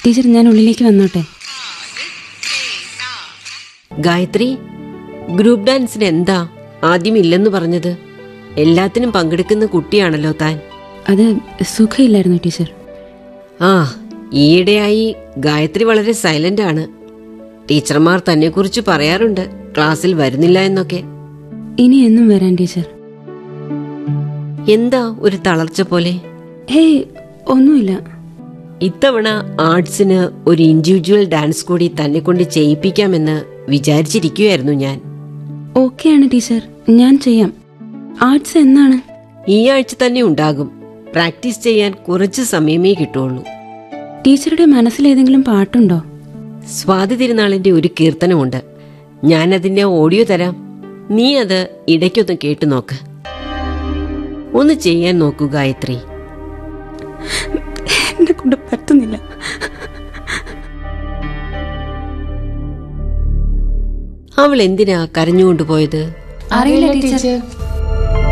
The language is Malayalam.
ടീച്ചർ ഞാൻ ഉള്ളിലേക്ക് വന്നോട്ടെ ഗായത്രി ഗ്രൂപ്പ് ഡാൻസിന് എന്താ ആദ്യം ഇല്ലെന്ന് പറഞ്ഞത് എല്ലാത്തിനും പങ്കെടുക്കുന്ന കുട്ടിയാണല്ലോ താൻ അത് സുഖമില്ലായിരുന്നു ടീച്ചർ ആ ഈയിടെയായി ഗായത്രി വളരെ സൈലന്റ് ആണ് ടീച്ചർമാർ തന്നെ കുറിച്ച് പറയാറുണ്ട് ക്ലാസ്സിൽ വരുന്നില്ല എന്നൊക്കെ ഇനി എന്നും വരാൻ ടീച്ചർ എന്താ ഒരു തളർച്ച പോലെ ഹേയ് ഒന്നുമില്ല ഇത്തവണ ആർട്സിന് ഒരു ഇൻഡിവിജ്വൽ ഡാൻസ് കൂടി തന്നെ കൊണ്ട് ചെയ്യിപ്പിക്കാമെന്ന് വിചാരിച്ചിരിക്കുകയായിരുന്നു ഞാൻ ഓക്കെയാണ് ടീച്ചർ ഞാൻ ചെയ്യാം ആർട്സ് എന്നാണ് ഈ ആഴ്ച തന്നെ ഉണ്ടാകും പ്രാക്ടീസ് ചെയ്യാൻ കുറച്ച് സമയമേ കിട്ടുള്ളൂ ടീച്ചറുടെ മനസ്സിൽ ഏതെങ്കിലും പാട്ടുണ്ടോ സ്വാതി തിരുനാളിന്റെ ഒരു കീർത്തനമുണ്ട് ഞാൻ അതിന്റെ ഓഡിയോ തരാം നീ അത് ഇടയ്ക്കൊന്ന് കേട്ടു നോക്ക് ഒന്ന് ചെയ്യാൻ നോക്കൂ ഗായത്രി എന്നെ കൊണ്ട് പറ്റുന്നില്ല അവൾ എന്തിനാ കരഞ്ഞുകൊണ്ടുപോയത് അറിയില്ല ടീച്ചർ